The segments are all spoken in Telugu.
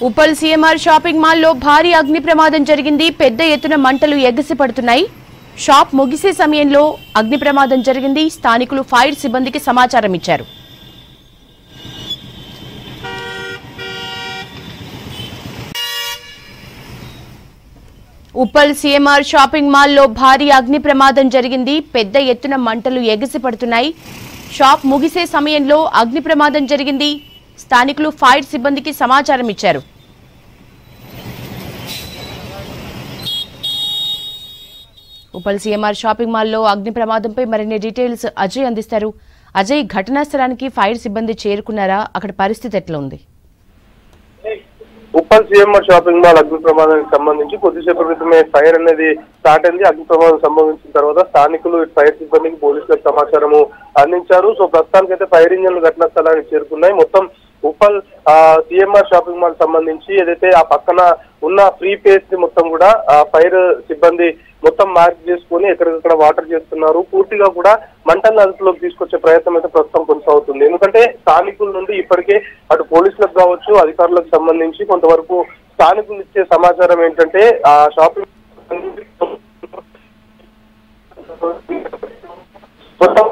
ఉప్పల్ సీఎంఆర్ షాపింగ్ మాల్లో భారీ అగ్ని ప్రమాదం జరిగింది పెద్ద ఎత్తున మంటలు ఎగసి పడుతున్నాయి షాప్ ముగిసే సమయంలో అగ్ని ప్రమాదం జరిగింది స్థానికులు ఫైర్ సిబ్బందికి సమాచారం ఇచ్చారు ఉప్పల్ సీఎంఆర్ షాపింగ్ మాల్లో భారీ అగ్ని ప్రమాదం జరిగింది పెద్ద ఎత్తున మంటలు ఎగసి పడుతున్నాయి షాప్ ముగిసే సమయంలో అగ్ని ప్రమాదం జరిగింది స్థానికులు ఫైర్ సిబ్బందికి సమాచారం ఇచ్చారు ఉప్పల్ సీఎంఆర్ షాపింగ్ మాల్లో అగ్ని ప్రమాదంపై మరిన్ని డీటెయిల్స్ అజయ్ అందిస్తారు అజయ్ ఘటనా స్థలానికి ఫైర్ సిబ్బంది చేరుకున్నారా అక్కడ పరిస్థితి ఎట్లా ఉంది ఉప్పల్ సీఎంఆర్ షాపింగ్ మాల్ అగ్ని ప్రమాదానికి సంబంధించి కొద్దిసేపు క్రితమే ఫైర్ అనేది స్టార్ట్ అయింది అగ్ని ప్రమాదం సంభవించిన తర్వాత స్థానికులు ఫైర్ సిబ్బందికి పోలీసులకు సమాచారము అందించారు సో ప్రస్తుతానికైతే ఫైర్ ఇంజన్లు ఘటనా స్థలానికి చేరుకున్నాయి మొత్తం ఉప్పల్ సీఎంఆర్ షాపింగ్ మాల్ సంబంధించి ఏదైతే ఆ పక్కన ఉన్న ఫ్రీ పేస్ ని మొత్తం కూడా ఆ ఫైర్ సిబ్బంది మొత్తం మార్క్ చేసుకుని ఎక్కడికక్కడ వాటర్ చేస్తున్నారు పూర్తిగా కూడా మంటలను అదుపులోకి తీసుకొచ్చే ప్రయత్నం అయితే ప్రస్తుతం కొనసాగుతుంది ఎందుకంటే స్థానికుల నుండి ఇప్పటికే అటు పోలీసులకు కావచ్చు అధికారులకు సంబంధించి కొంతవరకు స్థానికులు ఇచ్చే సమాచారం ఏంటంటే ఆ షాపింగ్ మొత్తం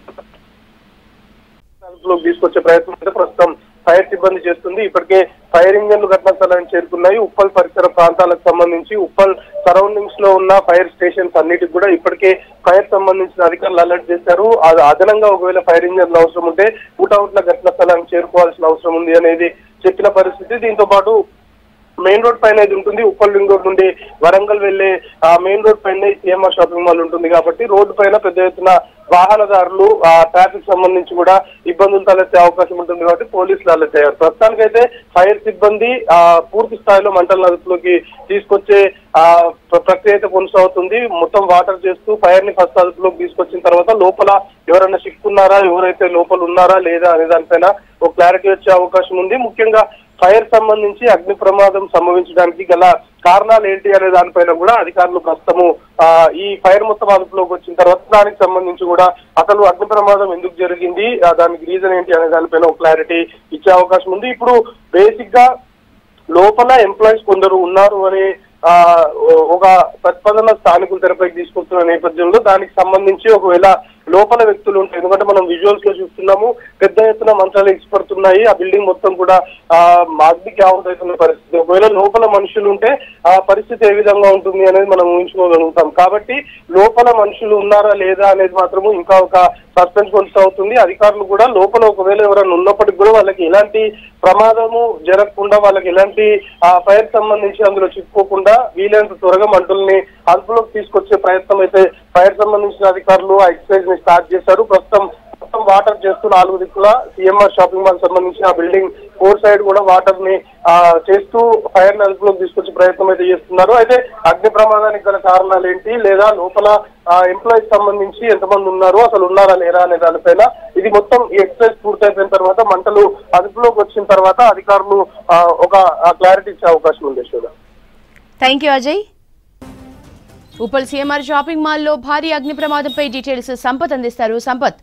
అదుపులోకి తీసుకొచ్చే ప్రయత్నం అయితే ప్రస్తుతం ఫైర్ సిబ్బంది చేస్తుంది ఇప్పటికే ఫైర్ ఇంజన్లు ఘటనా స్థలానికి చేరుకున్నాయి ఉప్పల్ పరిసర ప్రాంతాలకు సంబంధించి ఉప్పల్ సరౌండింగ్స్ లో ఉన్న ఫైర్ స్టేషన్స్ అన్నిటికి కూడా ఇప్పటికే ఫైర్ సంబంధించిన అధికారులు అలర్ట్ చేశారు అది అదనంగా ఒకవేళ ఫైర్ ఇంజన్లు అవసరం ఉంటే ఊటౌట్ల ఘటనా స్థలానికి చేరుకోవాల్సిన అవసరం ఉంది అనేది చెప్పిన పరిస్థితి దీంతో పాటు మెయిన్ రోడ్ పైన ఇది ఉంటుంది ఉప్పల్ రింగ్ రోడ్ నుండి వరంగల్ వెళ్లే ఆ మెయిన్ రోడ్ పైన సిఎంఆర్ షాపింగ్ మాల్ ఉంటుంది కాబట్టి రోడ్డు పైన పెద్ద ఎత్తున వాహనదారులు ఆ ట్రాఫిక్ సంబంధించి కూడా ఇబ్బందులు తలెత్తే అవకాశం ఉంటుంది కాబట్టి పోలీసులు అలర్ట్ అయ్యారు ప్రస్తుతానికైతే ఫైర్ సిబ్బంది ఆ పూర్తి స్థాయిలో మంటల అదుపులోకి తీసుకొచ్చే ఆ ప్ర- ప్రక్రియ అయితే కొనసాగుతుంది మొత్తం వాటర్ చేస్తూ ఫైర్ ని ఫస్ట్ అదుపులోకి తీసుకొచ్చిన తర్వాత లోపల ఎవరైనా చిక్కున్నారా ఎవరైతే లోపల ఉన్నారా లేదా అనే దానిపైన ఒక క్లారిటీ వచ్చే అవకాశం ఉంది ముఖ్యంగా ఫైర్ సంబంధించి అగ్ని ప్రమాదం సంభవించడానికి గల కారణాలు ఏంటి అనే దానిపైన కూడా అధికారులు ప్రస్తుతము ఆ, ఈ ఫైర్ మొత్తం అదుపులోకి వచ్చిన తర్వాత దానికి సంబంధించి కూడా అసలు అగ్ని ప్రమాదం ఎందుకు జరిగింది ఆ, దానికి రీజన్ ఏంటి అనే దానిపైన ఒక క్లారిటీ ఇచ్చే అవకాశం ఉంది ఇప్పుడు బేసిక్ గా లోపల ఎంప్లాయీస్ కొందరు ఉన్నారు అనే ఆ, ఓ- ఒక ప్రతిపాదన స్థానికులు తెరపైకి తీసుకొస్తున్న నేపథ్యంలో దానికి సంబంధించి ఒకవేళ లోపల వ్యక్తులు ఉంటాయి ఎందుకంటే మనం విజువల్స్ లో చూస్తున్నాము పెద్ద ఎత్తున మంచాలు ఎక్స్పడుతున్నాయి ఆ బిల్డింగ్ మొత్తం కూడా ఆ అగ్నికి ఆవుతున్న పరిస్థితి ఒకవేళ లోపల మనుషులు ఉంటే ఆ పరిస్థితి ఏ విధంగా ఉంటుంది అనేది మనం ఊహించుకోగలుగుతాం కాబట్టి లోపల మనుషులు ఉన్నారా లేదా అనేది మాత్రము ఇంకా ఒక సస్పెన్స్ కొనసాగుతుంది అధికారులు కూడా లోపల ఒకవేళ ఎవరైనా ఉన్నప్పటికీ కూడా వాళ్ళకి ఎలాంటి ప్రమాదము జరగకుండా వాళ్ళకి ఎలాంటి ఆ ఫైర్ సంబంధించి అందులో చిక్కుకోకుండా వీలైనంత త్వరగా మంటల్ని అదుపులోకి తీసుకొచ్చే ప్రయత్నం అయితే ఫైర్ సంబంధించిన అధికారులు ఆ ఎక్సర్సైజ్ ని స్టార్ట్ చేశారు ప్రస్తుతం మొత్తం వాటర్ చేస్తూ నాలుగు దిక్కుల సిఎంఆర్ షాపింగ్ మాల్ సంబంధించి ఆ బిల్డింగ్ ఫోర్ సైడ్ కూడా వాటర్ ని ఆ, చేస్తూ ఫైర్ ని అదుపులోకి తీసుకొచ్చే ప్రయత్నం అయితే చేస్తున్నారు అయితే అగ్ని ప్రమాదానికి గల కారణాలు ఏంటి లేదా లోపల ఎంప్లాయీస్ సంబంధించి ఎంతమంది ఉన్నారు అసలు ఉన్నారా లేరా అనే దానిపైన ఇది మొత్తం ఈ ఎక్సర్సైజ్ పూర్తయిపోయిన తర్వాత మంటలు అదుపులోకి వచ్చిన తర్వాత అధికారులు ఆ, ఒక క్లారిటీ ఇచ్చే అవకాశం ఉంది Yashoda thank you Ajay Uppal CMR shopping మాల్లో భారీ అగ్ని ప్రమాదంపై డీటెయిల్స్ సంపత్ అందిస్తారు సంపత్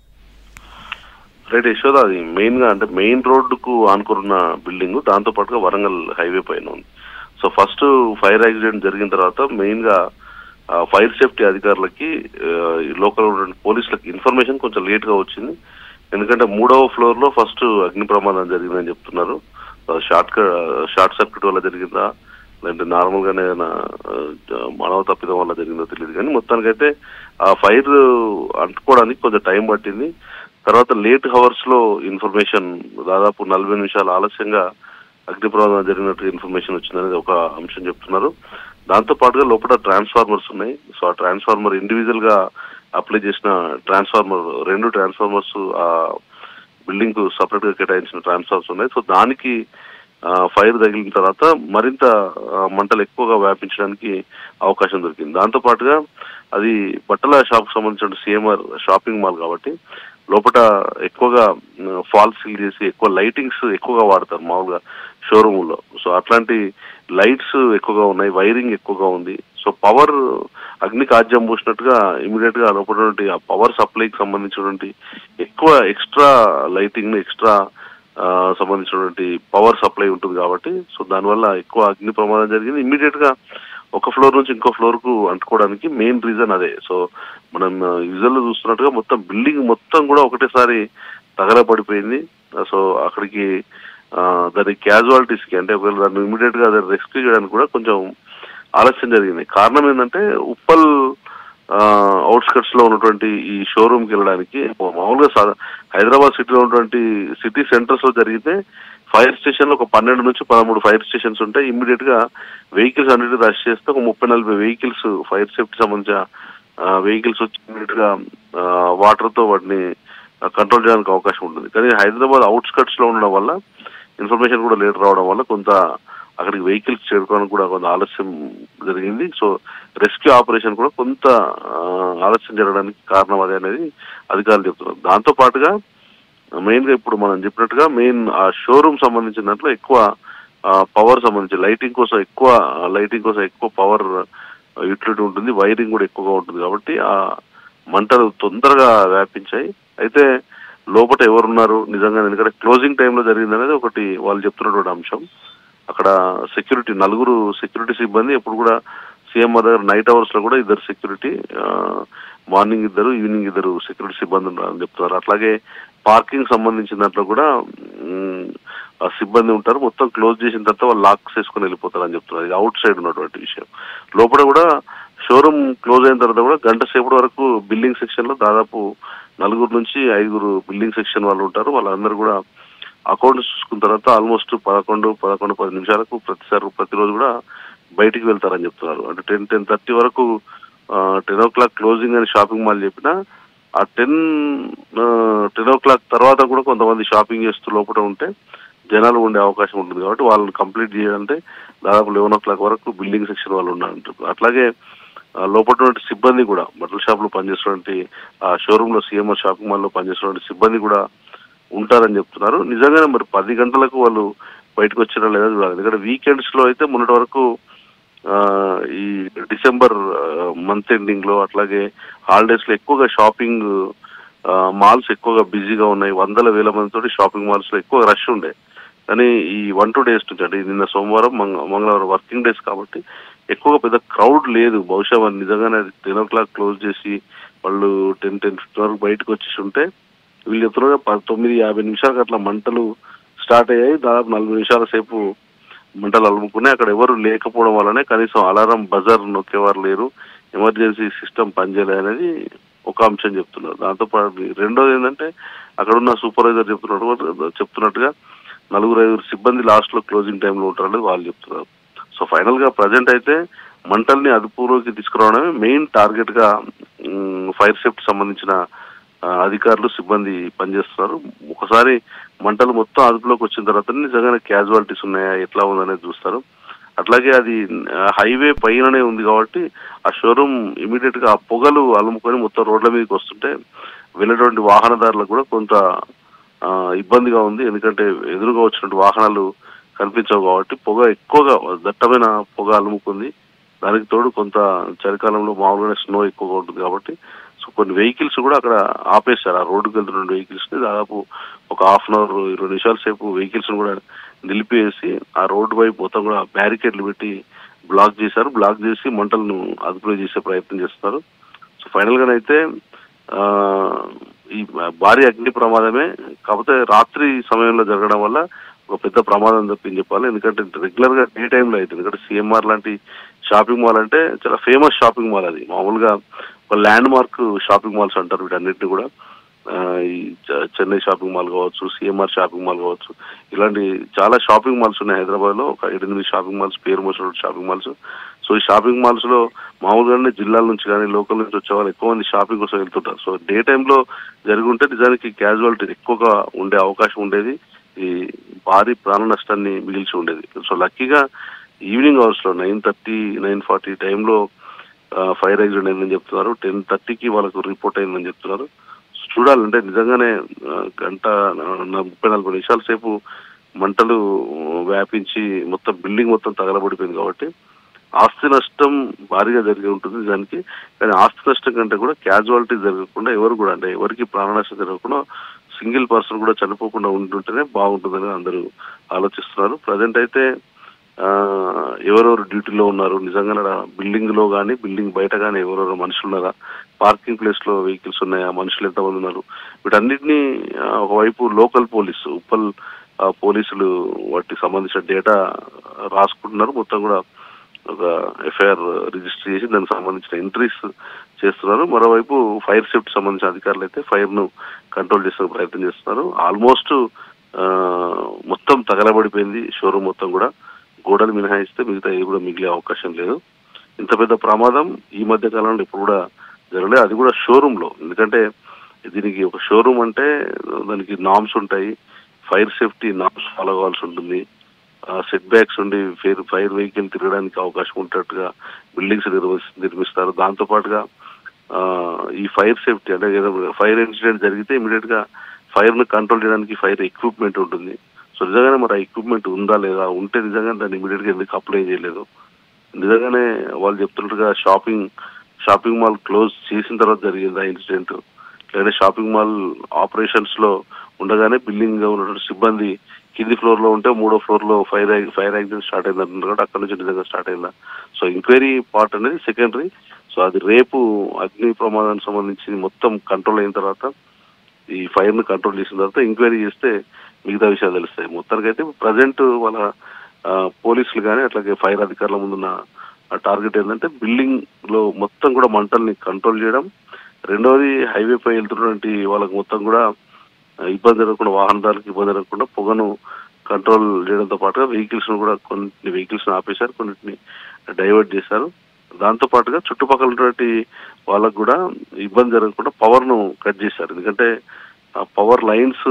రైట్ యశోద అది మెయిన్ గా అంటే మెయిన్ రోడ్డుకు ఆనుకున్న బిల్డింగ్ దాంతో పాటుగా వరంగల్ హైవే పైన ఉంది సో ఫస్ట్ ఫైర్ యాక్సిడెంట్ జరిగిన తర్వాత మెయిన్ గా ఫైర్ సేఫ్టీ అధికారులకి లోకల్ ఉన్నటువంటి పోలీసులకి ఇన్ఫర్మేషన్ కొంచెం లేట్ గా వచ్చింది ఎందుకంటే మూడవ ఫ్లోర్ లో ఫస్ట్ అగ్ని ప్రమాదం జరిగిందని చెప్తున్నారు షార్ట్ షార్ట్ సర్క్యూట్ వల్ల జరిగిందా లేదంటే నార్మల్ గానే ఏదైనా, ఆ, మానవ తప్పిదం వల్ల జరిగిందో తెలియదు కానీ మొత్తానికైతే ఆ ఫైర్ అంటుకోవడానికి కొంచెం టైం పట్టింది తర్వాత లేట్ హవర్స్ లో ఇన్ఫర్మేషన్ దాదాపు నలభై నిమిషాలు ఆలస్యంగా అగ్ని ప్రమాదం జరిగినట్టు ఇన్ఫర్మేషన్ వచ్చిందనేది ఒక అంశం చెప్తున్నారు దాంతో పాటుగా లోపల ట్రాన్స్ఫార్మర్స్ ఉన్నాయి సో ఆ ట్రాన్స్ఫార్మర్ ఇండివిజువల్ గా అప్లై చేసిన ట్రాన్స్ఫార్మర్ రెండు ట్రాన్స్ఫార్మర్స్ ఆ బిల్డింగ్ కు సపరేట్ గా కేటాయించిన ట్రాన్స్ఫార్మర్స్ ఉన్నాయి సో దానికి ఫైర్ తగిలిన తర్వాత మరింత ఆ, మంటలు ఎక్కువగా వ్యాపించడానికి అవకాశం దొరికింది దాంతో పాటుగా అది బట్టల షాప్ సంబంధించిన సిఎంఆర్ షాపింగ్ మాల్ కాబట్టి లోపల ఎక్కువగా ఫాల్ సీల్ చేసి ఎక్కువ లైటింగ్స్ ఎక్కువగా వాడతారు మామూలుగా షోరూమ్ లో సో అట్లాంటి లైట్స్ ఎక్కువగా ఉన్నాయి వైరింగ్ ఎక్కువగా ఉంది సో పవర్ అగ్ని కాజ్యం పూసినట్టుగా ఇమీడియట్ గా లోపల ఆ పవర్ సప్లైకి సంబంధించినటువంటి ఎక్కువ ఎక్స్ట్రా లైటింగ్ ఎక్స్ట్రా ఆ, సంబంధించినటువంటి పవర్ సప్లై ఉంటుంది కాబట్టి సో దానివల్ల ఎక్కువ అగ్ని ప్రమాదం జరిగింది ఇమ్మీడియట్ గా ఒక ఫ్లోర్ నుంచి ఇంకో ఫ్లోర్ కు అంటుకోవడానికి మెయిన్ రీజన్ అదే సో మనం యూజువల్ లో చూస్తున్నట్టుగా మొత్తం బిల్డింగ్ మొత్తం కూడా ఒకటేసారి తగలబడిపోయింది సో అక్కడికి ఆ, దాని క్యాజువాలిటీస్ కి అంటే ఒకవేళ దాన్ని ఇమీడియట్ గా దాన్ని రెస్క్యూ చేయడానికి కూడా కొంచెం ఆలస్యం జరిగింది కారణం ఏంటంటే ఉప్పల్ అవుట్స్కట్స్ లో ఉన్నటువంటి ఈ షోరూమ్ కి వెళ్ళడానికి మామూలుగా సా- హైదరాబాద్ సిటీలో ఉన్నటువంటి సిటీ సెంటర్స్ లో జరిగితే ఫైర్ స్టేషన్ లో ఒక పన్నెండు నుంచి పదమూడు ఫైర్ స్టేషన్స్ ఉంటాయి ఇమ్మీడియట్ గా వెహికల్స్ అన్నిటి రష్ చేస్తే ఒక ముప్పై నలభై వెహికల్స్ ఫైర్ సేఫ్టీ సంబంధించిన వెహికల్స్ వచ్చి ఇమ్మీడియట్ గా వాటర్ తో వాటిని కంట్రోల్ చేయడానికి అవకాశం ఉంటుంది కానీ హైదరాబాద్ అవుట్స్కట్స్ లో ఉండడం వల్ల ఇన్ఫర్మేషన్ కూడా లేట్ రావడం వల్ల కొంత అక్కడికి వెహికల్స్ చేరుకోవడానికి కూడా కొంత ఆలస్యం జరిగింది సో రెస్క్యూ ఆపరేషన్ కూడా కొంత ఆ, ఆలస్యం జరగడానికి కారణం అదే అనేది అధికారులు చెప్తున్నారు దాంతో పాటుగా మెయిన్ గా ఇప్పుడు మనం చెప్పినట్టుగా మెయిన్ ఆ షోరూమ్ సంబంధించిన దాంట్లో ఎక్కువ పవర్ సంబంధించి లైటింగ్ కోసం ఎక్కువ లైటింగ్ కోసం ఎక్కువ పవర్ యూటిలిటీ ఉంటుంది వైరింగ్ కూడా ఎక్కువగా ఉంటుంది కాబట్టి ఆ మంటలు తొందరగా వ్యాపించాయి అయితే లోపల ఎవరున్నారు నిజంగా ఎందుకంటే క్లోజింగ్ టైంలో జరిగింది అనేది ఒకటి వాళ్ళు చెప్తున్నటువంటి అంశం అక్కడ సెక్యూరిటీ నలుగురు సెక్యూరిటీ సిబ్బంది ఎప్పుడు కూడా సీఎం దగ్గర నైట్ అవర్స్ లో కూడా ఇద్దరు సెక్యూరిటీ మార్నింగ్ ఇద్దరు ఈవినింగ్ ఇద్దరు సెక్యూరిటీ సిబ్బంది ఉన్నారని చెప్తున్నారు అట్లాగే పార్కింగ్ సంబంధించిన దాంట్లో కూడా మ్, ఆ సిబ్బంది ఉంటారు మొత్తం క్లోజ్ చేసిన తర్వాత వాళ్ళు లాక్స్ వేసుకుని వెళ్ళిపోతారు అని చెప్తున్నారు ఇది అవుట్ సైడ్ ఉన్నటువంటి విషయం లోపల కూడా షోరూమ్ క్లోజ్ అయిన తర్వాత కూడా గంట సేపటి వరకు బిల్డింగ్ సెక్షన్ లో దాదాపు నలుగురు నుంచి ఐదుగురు బిల్డింగ్ సెక్షన్ వాళ్ళు ఉంటారు వాళ్ళందరూ కూడా అకౌంట్స్ చూసుకున్న తర్వాత ఆల్మోస్ట్ పదకొండు పదకొండు పది నిమిషాలకు ప్రతిసారి ప్రతిరోజు కూడా బయటికి వెళ్తారని చెప్తున్నారు అంటే టెన్ టెన్ థర్టీ వరకు టెన్ ఓ క్లాక్ క్లోజింగ్ అని షాపింగ్ మాల్ చెప్పినా ఆ టెన్ టెన్ ఓ క్లాక్ తర్వాత కూడా కొంతమంది షాపింగ్ చేస్తూ లోపల ఉంటే జనాలు ఉండే అవకాశం ఉంటుంది కాబట్టి వాళ్ళని కంప్లీట్ చేయాలంటే దాదాపు లెవెన్ ఓ క్లాక్ వరకు బిల్డింగ్ సెక్షన్ వాళ్ళు ఉన్నారంటారు అట్లాగే ఆ, లోపల ఉన్నటువంటి సిబ్బంది కూడా బట్టల షాప్ లో పనిచేస్తున్నటువంటి ఆ షోరూమ్ లో సిఎంఆర్ షాపింగ్ మాల్ లో పనిచేస్తున్నటువంటి సిబ్బంది కూడా ఉంటారని చెప్తున్నారు నిజంగానే మరి పది గంటలకు వాళ్ళు బయటకు వచ్చినా లేదా చూడాలి ఎందుకంటే వీకెండ్స్ లో అయితే మొన్నటి వరకు ఆ, ఈ డిసెంబర్ మంత్ ఎండింగ్ లో అట్లాగే హాలిడేస్ లో ఎక్కువగా షాపింగ్ మాల్స్ ఎక్కువగా బిజీగా ఉన్నాయి వందల వేల మందితో షాపింగ్ మాల్స్ లో ఎక్కువ రష్ ఉండే కానీ ఈ వన్ టూ డేస్ నుంచి అంటే నిన్న సోమవారం మంగ- మంగళవారం వర్కింగ్ డేస్ కాబట్టి ఎక్కువగా పెద్ద క్రౌడ్ లేదు బహుశా వాళ్ళు నిజంగానే టెన్ ఓ క్లాక్ క్లోజ్ చేసి వాళ్ళు టెన్ టెన్ ఫిఫ్టీ వరకు బయటకు వచ్చేసి ఉంటే వీళ్ళు చెప్తున్నారు ప- తొమ్మిది యాభై నిమిషాలకు అట్లా మంటలు స్టార్ట్ అయ్యాయి దాదాపు నలభై నిమిషాల సేపు మంటలు అలుముకున్నాయి అక్కడ ఎవరు లేకపోవడం వల్లనే కనీసం అలారం బజార్ నొక్కేవారు లేరు ఎమర్జెన్సీ సిస్టమ్ పనిచేయలేదు అనేది ఒక అంశం చెప్తున్నారు దాంతో పాటు రెండోది ఏంటంటే అక్కడ ఉన్న సూపర్వైజర్ చెప్తున్నట్టు చెప్తున్నట్టుగా నలుగురు ఐదుగురు సిబ్బంది లాస్ట్ లో క్లోజింగ్ టైంలో ఉంటారనేది వాళ్ళు చెప్తున్నారు సో ఫైనల్ గా ప్రజెంట్ అయితే మంటల్ని అదుపులోకి తీసుకురావడమే మెయిన్ టార్గెట్ గా ఫైర్ సేఫ్టీ సంబంధించిన ఆ, అధికారులు సిబ్బంది పనిచేస్తున్నారు ఒకసారి మంటలు మొత్తం అదుపులోకి వచ్చిన తర్వాత నిజంగానే క్యాజువాలిటీస్ ఉన్నాయా ఎట్లా ఉందనేది చూస్తారు అట్లాగే అది హైవే పైననే ఉంది కాబట్టి ఆ షోరూమ్ ఇమీడియట్ గా ఆ పొగలు అలుముకొని మొత్తం రోడ్ల మీదకి వస్తుంటే వెళ్ళేటువంటి వాహనదారులకు కూడా కొంత ఆ, ఇబ్బందిగా ఉంది ఎందుకంటే ఎదురుగా వచ్చినటువంటి వాహనాలు కనిపించవు కాబట్టి పొగ ఎక్కువగా దట్టమైన పొగ అలుముకుంది దానికి తోడు కొంత చలికాలంలో మామూలుగానే స్నో ఎక్కువగా ఉంటుంది కాబట్టి సో కొన్ని వెహికల్స్ కూడా అక్కడ ఆపేశారు ఆ రోడ్డుకి వెళ్తున్న వెహికల్స్ ని దాదాపు ఒక హాఫ్ అన్ అవర్ ఇరవై నిమిషాల సేపు వెహికల్స్ కూడా నిలిపేసి ఆ రోడ్డు వైపు మొత్తం కూడా బ్యారికేడ్లు పెట్టి బ్లాక్ చేశారు బ్లాక్ చేసి మంటలను అదుపులో చేసే ప్రయత్నం చేస్తున్నారు సో ఫైనల్ గానైతే ఆ, ఈ భారీ అగ్ని ప్రమాదమే కాకపోతే రాత్రి సమయంలో జరగడం వల్ల ఒక పెద్ద ప్రమాదం తప్పని చెప్పాలి ఎందుకంటే రెగ్యులర్ గా డే టైంలో అయితే ఎందుకంటే సిఎంఆర్ లాంటి షాపింగ్ మాల్ అంటే చాలా ఫేమస్ షాపింగ్ మాల్ అది మామూలుగా ఒక ల్యాండ్ మార్క్ షాపింగ్ మాల్స్ అంటారు వీటన్నిటిని కూడా ఆ, ఈ చ- చెన్నై షాపింగ్ మాల్ కావచ్చు సిఎంఆర్ షాపింగ్ మాల్ కావచ్చు ఇలాంటి చాలా షాపింగ్ మాల్స్ ఉన్నాయి హైదరాబాద్ లో ఒక ఎనిమిది షాపింగ్ మాల్స్ పేరు మోసిన షాపింగ్ మాల్స్ సో ఈ షాపింగ్ మాల్స్ లో మామూలుగానే జిల్లాల నుంచి కానీ లోకల్ నుంచి వచ్చే వాళ్ళు ఎక్కువ మంది షాపింగ్ కోసం వెళ్తుంటారు సో డే టైంలో జరిగి ఉంటే నిజానికి క్యాజువాలిటీ ఎక్కువగా ఉండే అవకాశం ఉండేది ఈ భారీ ప్రాణ నష్టాన్ని మిగిల్చి ఉండేది సో లక్కీగా ఈవినింగ్ అవర్స్ లో నైన్ థర్టీ నైన్ ఫార్టీ టైంలో ఫైర్ యాక్సిడెంట్ అయిందని చెప్తున్నారు టెన్ థర్టీకి వాళ్ళకు రిపోర్ట్ అయిందని చెప్తున్నారు సో చూడాలంటే నిజంగానే ఆ, గంట ఆ, నా- ముప్పై నలభై నిమిషాల సేపు మంటలు వ్యాపించి మొత్తం బిల్డింగ్ మొత్తం తగలబడిపోయింది కాబట్టి ఆస్తి నష్టం భారీగా జరిగి ఉంటుంది దానికి కానీ ఆస్తి నష్టం కంటే కూడా క్యాజువాలిటీ జరగకుండా ఎవరు కూడా అంటే ఎవరికి ప్రాణ నష్టం జరగకుండా సింగిల్ పర్సన్ కూడా చనిపోకుండా ఉంటుంటేనే బాగుంటుందని అందరూ ఆలోచిస్తున్నారు ప్రజెంట్ అయితే ఆ, ఎవరెవరు డ్యూటీలో ఉన్నారు నిజంగా బిల్డింగ్ లో కానీ బిల్డింగ్ బయట కానీ ఎవరెవరు మనుషులు ఉన్నారా పార్కింగ్ ప్లేస్ లో వెహికల్స్ ఉన్నాయా మనుషులు ఎంతమంది ఉన్నారు వీటన్నిటిని ఆ, ఒకవైపు లోకల్ పోలీసు ఉప్పల్ ఆ, పోలీసులు వాటికి సంబంధించిన డేటా రాసుకుంటున్నారు మొత్తం కూడా ఒక ఎఫ్ఐఆర్ రిజిస్టర్ చేసి దానికి సంబంధించిన ఎంట్రీస్ చేస్తున్నారు మరోవైపు ఫైర్ సేఫ్టీ సంబంధించిన అధికారులు అయితే ఫైర్ ను కంట్రోల్ చేసే ప్రయత్నం చేస్తున్నారు ఆల్మోస్ట్ ఆ, మొత్తం తగలబడిపోయింది షోరూమ్ మొత్తం కూడా గోడలు మినహాయిస్తే మిగతా ఏది కూడా మిగిలే అవకాశం లేదు ఇంత పెద్ద ప్రమాదం ఈ మధ్య కాలంలో ఇప్పుడు కూడా జరగలేదు అది కూడా షోరూమ్ లో ఎందుకంటే దీనికి ఒక షోరూమ్ అంటే దానికి నామ్స్ ఉంటాయి ఫైర్ సేఫ్టీ నామ్స్ ఫాలో కావాల్సి ఉంటుంది సెట్ బ్యాక్స్ ఉండి ఫైర్ ఫైర్ వెహికల్ తిరగడానికి అవకాశం ఉంటట్టుగా బిల్డింగ్స్ నిర్మిస్తారు దాంతో పాటుగా ఆ, ఈ ఫైర్ సేఫ్టీ అంటే ఫైర్ ఇన్సిడెంట్ జరిగితే ఇమీడియట్ గా ఫైర్ ను కంట్రోల్ చేయడానికి ఫైర్ ఎక్విప్మెంట్ ఉంటుంది సో నిజంగానే మరి ఆ ఎక్విప్మెంట్ ఉందా లేదా ఉంటే నిజంగా దాన్ని ఇమీడియట్ గా ఎందుకు అప్లై చేయలేదు నిజంగానే వాళ్ళు చెప్తున్నట్టుగా షాపింగ్ షాపింగ్ మాల్ క్లోజ్ చేసిన తర్వాత జరిగింది ఆ ఇన్సిడెంట్ లేదా షాపింగ్ మాల్ ఆపరేషన్స్ లో ఉండగానే బిల్డింగ్ గా ఉన్నటువంటి సిబ్బంది కింది ఫ్లోర్ లో ఉంటే మూడో ఫ్లోర్ లో ఫైర్ ఫైర్ యాక్సిడెంట్ స్టార్ట్ అయింది అంటున్నారు కాబట్టి అక్కడ నుంచి నిజంగా స్టార్ట్ అయిందా సో ఎంక్వైరీ పార్ట్ అనేది సెకండరీ సో అది రేపు అగ్ని ప్రమాదానికి సంబంధించి మొత్తం కంట్రోల్ అయిన తర్వాత ఈ ఫైర్ ను కంట్రోల్ చేసిన తర్వాత ఎంక్వైరీ చేస్తే మిగతా విషయాలు తెలుస్తాయి మొత్తానికైతే ప్రజెంట్ వాళ్ళ ఆ, పోలీసులు కానీ అట్లాగే ఫైర్ అధికారుల ముందున్న టార్గెట్ ఏంటంటే బిల్డింగ్ లో మొత్తం కూడా మంటల్ని కంట్రోల్ చేయడం రెండవది హైవే పై వెళ్తున్నటువంటి వాళ్ళకి మొత్తం కూడా ఆ, ఇబ్బంది జరగకుండా వాహనదారులకు ఇబ్బంది జరగకుండా పొగను కంట్రోల్ చేయడంతో పాటుగా వెహికల్స్ ను కూడా కొన్ని వెహికల్స్ ను ఆపేశారు కొన్నిటిని డైవర్ట్ చేశారు దాంతో పాటుగా చుట్టుపక్కల ఉన్నటువంటి వాళ్ళకు కూడా ఇబ్బంది జరగకుండా పవర్ ను కట్ చేశారు ఎందుకంటే ఆ పవర్ లైన్స్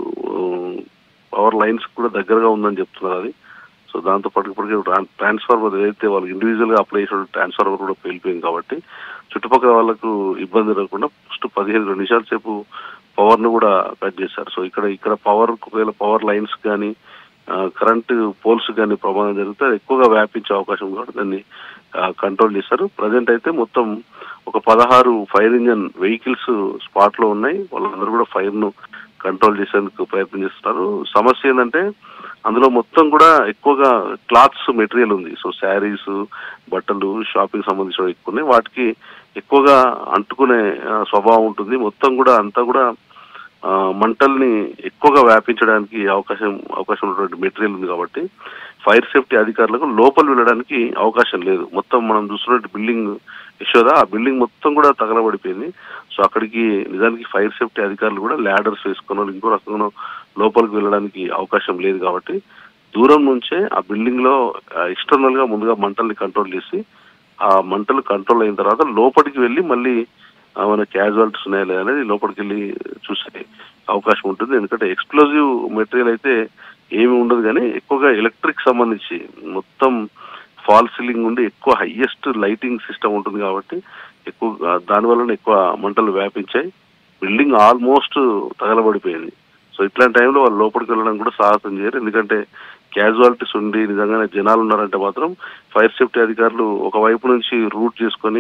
పవర్ లైన్స్ కూడా దగ్గరగా ఉందని చెప్తున్నారు అది సో దాంతో పాటు ఇప్పటికే ట్రాన్స్ఫార్మర్ ఏదైతే వాళ్ళకి ఇండివిజువల్ గా అప్లై చేసిన ట్రాన్స్ఫార్మర్ కూడా పేలిపోయింది కాబట్టి చుట్టుపక్కల వాళ్ళకు ఇబ్బంది జరగకుండా ఫస్ట్ పదిహేను రెండు నిమిషాల సేపు పవర్ ను కూడా కట్ చేశారు సో ఇక్కడ ఇక్కడ పవర్ ఒకవేళ పవర్ లైన్స్ కానీ కరెంట్ పోల్స్ కానీ ప్రమాదం జరిగితే అది ఎక్కువగా వ్యాపించే అవకాశం కూడా దాన్ని కంట్రోల్ చేశారు ప్రజెంట్ అయితే మొత్తం ఒక పదహారు ఫైర్ ఇంజన్ వెహికల్స్ స్పాట్ లో ఉన్నాయి వాళ్ళందరూ కూడా ఫైర్ ను కంట్రోల్ చేసేందుకు ప్రయత్నం చేస్తున్నారు సమస్య ఏంటంటే అందులో మొత్తం కూడా ఎక్కువగా క్లాత్స్ మెటీరియల్ ఉంది సో శారీస్ బట్టలు షాపింగ్ సంబంధించిన ఎక్కువ ఉన్నాయి వాటికి ఎక్కువగా అంటుకునే ఆ, స్వభావం ఉంటుంది మొత్తం కూడా అంతా కూడా ఆ, మంటల్ని ఎక్కువగా వ్యాపించడానికి అవకాశం అవకాశం ఉన్నటువంటి మెటీరియల్ ఉంది కాబట్టి ఫైర్ సేఫ్టీ అధికారులకు లోపల వెళ్ళడానికి అవకాశం లేదు మొత్తం మనం చూస్తున్నట్టు బిల్డింగ్ యశోద ఆ బిల్డింగ్ మొత్తం కూడా తగలబడిపోయింది సో అక్కడికి నిజానికి ఫైర్ సేఫ్టీ అధికారులు కూడా ల్యాడర్స్ వేసుకున్న ఇంకో రకంగా లోపలికి వెళ్ళడానికి అవకాశం లేదు కాబట్టి దూరం నుంచే ఆ బిల్డింగ్ లో ఎక్స్టర్నల్ గా ముందుగా మంటల్ని కంట్రోల్ చేసి ఆ మంటలు కంట్రోల్ అయిన తర్వాత లోపలికి వెళ్ళి మళ్ళీ ఆ, మన క్యాజువాలిటీస్ ఉన్నాయా లేదా అనేది లోపలికి వెళ్ళి చూసే అవకాశం ఉంటుంది ఎందుకంటే ఎక్స్ప్లోజివ్ మెటీరియల్ అయితే ఏమి ఉండదు కానీ ఎక్కువగా ఎలక్ట్రిక్ సంబంధించి మొత్తం ఫాల్ సీలింగ్ ఉండి ఎక్కువ హైయెస్ట్ లైటింగ్ సిస్టమ్ ఉంటుంది కాబట్టి ఎక్కువ దాని వలన ఎక్కువ మంటలు వ్యాపించాయి బిల్డింగ్ ఆల్మోస్ట్ తగలబడిపోయింది సో ఇట్లాంటి టైంలో వాళ్ళు లోపలికి వెళ్ళడం కూడా సాహసం చేయరు ఎందుకంటే క్యాజువాలిటీస్ ఉండి నిజంగానే జనాలు ఉన్నారంటే మాత్రం ఫైర్ సేఫ్టీ అధికారులు ఒక వైపు నుంచి రూట్ చేసుకొని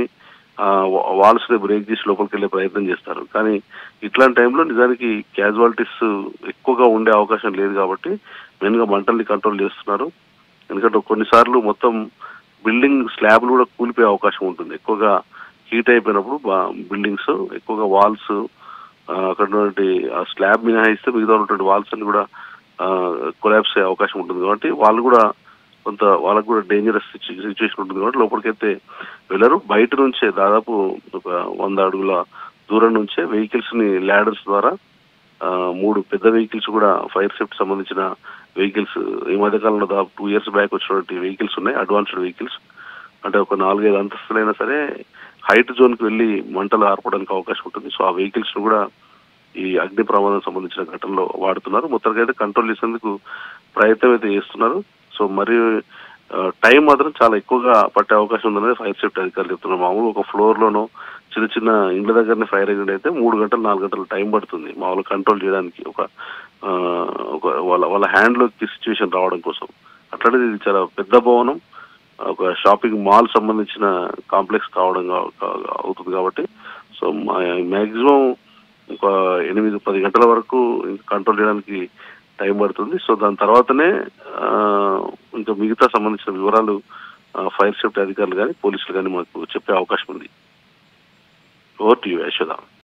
వాల్స్ ని బ్రేక్ చేసి లోపలికి వెళ్ళే ప్రయత్నం చేస్తారు కానీ ఇట్లాంటి టైంలో నిజానికి క్యాజువాలిటీస్ ఎక్కువగా ఉండే అవకాశం లేదు కాబట్టి మెయిన్ గా మంటల్ని కంట్రోల్ చేస్తున్నారు ఎందుకంటే కొన్నిసార్లు మొత్తం బిల్డింగ్ స్లాబ్లు కూడా కూలిపోయే అవకాశం ఉంటుంది ఎక్కువగా హీట్ అయిపోయినప్పుడు బిల్డింగ్స్ ఎక్కువగా వాల్స్ అక్కడ ఉన్నటువంటి ఆ స్లాబ్ మినహాయిస్తే మిగతా ఉన్నటువంటి వాల్స్ అన్ని కూడా కొలాబ్స్ అయ్యే అవకాశం ఉంటుంది కాబట్టి వాళ్ళు కూడా కొంత వాళ్ళకు కూడా డేంజరస్ సిచ్యువేషన్ ఉంటుంది కాబట్టి లోపలికైతే వెళ్ళరు బయట నుంచే దాదాపు ఒక వంద అడుగుల దూరం నుంచే వెహికల్స్ ని ల్యాడర్స్ ద్వారా ఆ, మూడు పెద్ద వెహికల్స్ కూడా ఫైర్ సేఫ్టీ సంబంధించిన వెహికల్స్ ఈ మధ్య కాలంలో దాదాపు టూ ఇయర్స్ బ్యాక్ వచ్చినటువంటి వెహికల్స్ ఉన్నాయి అడ్వాన్స్డ్ వెహికల్స్ అంటే ఒక నాలుగైదు అంతస్తులైనా సరే హైట్ జోన్ కి వెళ్ళి మంటలు ఆర్పడానికి అవకాశం ఉంటుంది సో ఆ వెహికల్స్ ను కూడా ఈ అగ్ని ప్రమాదం సంబంధించిన ఘటనలో వాడుతున్నారు మొత్తానికి అయితే కంట్రోల్ చేసేందుకు ప్రయత్నం అయితే చేస్తున్నారు సో మరి ఆ, టైం మాత్రం చాలా ఎక్కువగా పట్టే అవకాశం ఉందనేది ఫైర్ సేఫ్టీ అధికారులు చెప్తున్నారు మామూలు ఒక ఫ్లోర్ లోనో చిన్న చిన్న ఇండ్ల దగ్గరనే ఫైర్ యాక్సిడెంట్ అయితే మూడు గంటలు నాలుగు గంటలు టైం పడుతుంది మామూలు కంట్రోల్ చేయడానికి ఒక ఆ, ఒక వాళ్ళ వాళ్ళ హ్యాండ్ లోకి సిచ్యువేషన్ రావడం కోసం అట్లాంటిది ఇది చాలా పెద్ద భవనం ఒక షాపింగ్ మాల్ సంబంధించిన కాంప్లెక్స్ కావడం కా- కా- అవుతుంది కాబట్టి సో మ్యాక్సిమం ఒక ఎనిమిది పది గంటల వరకు కంట్రోల్ చేయడానికి టైం పడుతుంది సో దాని తర్వాతనే ఆ, ఇంకా మిగతా సంబంధించిన వివరాలు ఫైర్ సేఫ్టీ అధికారులు కానీ పోలీసులు కానీ మాకు చెప్పే అవకాశం ఉంది ఓవర్ టు యూ యశోద